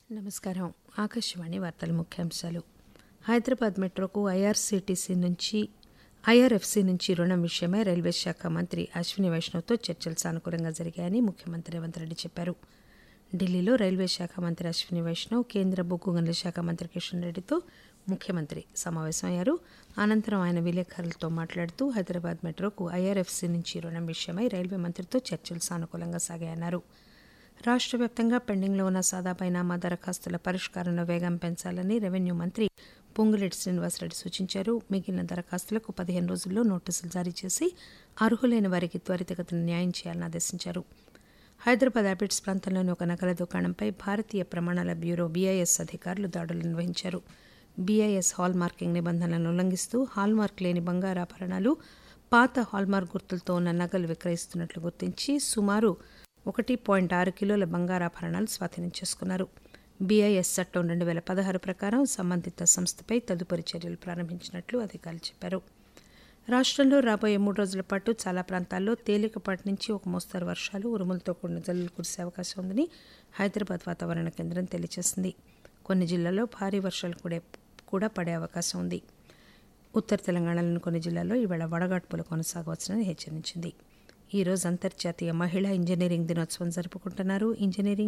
నమస్కారం ఆకాశవాణి వార్తల ముఖ్యాంశాలు హైదరాబాద్ మెట్రోకు ఐఆర్సీటీసీ నుంచి ఐఆర్ఎఫ్సీ నుంచి రుణం విషయమై రైల్వే శాఖ మంత్రి అశ్విని వైష్ణవ్తో చర్చలు సానుకూలంగా జరిగాయని ముఖ్యమంత్రి రేవంత్ రెడ్డి చెప్పారు ఢిల్లీలో రైల్వే శాఖ మంత్రి అశ్విని వైష్ణవ్ కేంద్ర బొగ్గు గనుల శాఖ మంత్రి కిషన్ రెడ్డితో ముఖ్యమంత్రి సమావేశమయ్యారు అనంతరం ఆయన విలేకరులతో మాట్లాడుతూ హైదరాబాద్ మెట్రోకు ఐఆర్ఎఫ్సీ నుంచి రుణం విషయమై రైల్వే మంత్రితో చర్చలు సానుకూలంగా సాగాయన్నారు రాష్ట్ర వ్యాప్తంగా పెండింగ్లో ఉన్న సాదాపై నామా దరఖాస్తుల పరిష్కారంలో వేగం పెంచాలని రెవెన్యూ మంత్రి పొంగులేటి శ్రీనివాసరెడ్డి సూచించారు మిగిలిన దరఖాస్తులకు పదిహేను రోజుల్లో నోటీసులు జారీ చేసి అర్హులైన వారికి త్వరితగతిన న్యాయం చేయాలని ఆదేశించారు హైదరాబాద్ హ్యాబిట్స్ ప్రాంతంలోని ఒక నగల దుకాణంపై భారతీయ ప్రమాణాల బ్యూరో బీఐఎస్ అధికారులు దాడులు నిర్వహించారు బీఐఎస్ హాల్ మార్కింగ్ నిబంధనలను ఉల్లంఘిస్తూ హాల్ మార్క్ లేని బంగారాభరణాలు పాత హాల్మార్క్ గుర్తులతో ఉన్న నగలు విక్రయిస్తున్నట్లు గుర్తించి సుమారు ఒకటి పాయింట్ ఆరు కిలోల బంగారాభరణాలు స్వాధీనం చేసుకున్నారు బీఐఎస్ చట్టం రెండు వేల పదహారు ప్రకారం సంబంధిత సంస్థపై తదుపరి చర్యలు ప్రారంభించినట్లు అధికారులు చెప్పారు రాష్ట్రంలో రాబోయే మూడు రోజుల పాటు చాలా ప్రాంతాల్లో తేలికపాటి నుంచి ఒక మోస్తరు వర్షాలు ఉరుములతో కూడిన జల్లులు కురిసే అవకాశం ఉందని హైదరాబాద్ వాతావరణ కేంద్రం తెలియజేసింది కొన్ని జిల్లాల్లో భారీ వర్షాలు కూడా కూడా పడే అవకాశం ఉంది ఉత్తర తెలంగాణలోని కొన్ని జిల్లాల్లో ఈవేళ వడగాడ్పులు కొనసాగవచ్చునని హెచ్చరించింది ఈ రోజు అంతర్జాతీయ మహిళా ఇంజనీరింగ్ దినోత్సవం జరుపుకుంటున్నారు ఇంజనీరింగ్